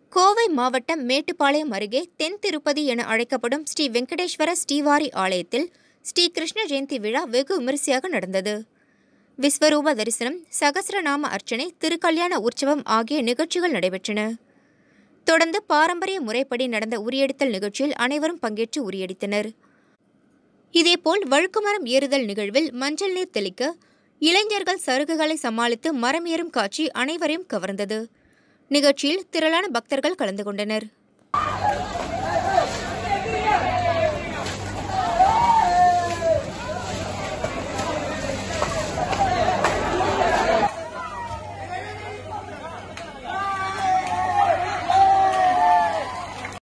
கோவை மாவட்டம் மேட்டுப்பாளையம் அருகே தென் திருப்பதி என அழைக்கப்படும் ஸ்ரீ வெங்கடேஸ்வர ஸ்ரீவாரி ஆலயத்தில் ஸ்ரீ கிருஷ்ண ஜெயந்தி விழா வெகு விமரிசையாக நடந்தது விஸ்வரூப தரிசனம் சகசிரநாம அர்ச்சனை திருக்கல்யாண உற்சவம் ஆகிய நிகழ்ச்சிகள் நடைபெற்றன தொடர்ந்து பாரம்பரிய முறைப்படி நடந்த உரியடித்தல் நிகழ்ச்சியில் அனைவரும் பங்கேற்று உரியடித்தனர் இதேபோல் வழுக்குமரம் ஏறுதல் நிகழ்வில் மஞ்சள் நீர் தெளிக்க இளைஞர்கள் சருகுகளை சமாளித்து மரம் ஏறும் காட்சி அனைவரையும் கவர்ந்தது நிகழ்ச்சியில் திரளான பக்தர்கள் கலந்து கொண்டனர்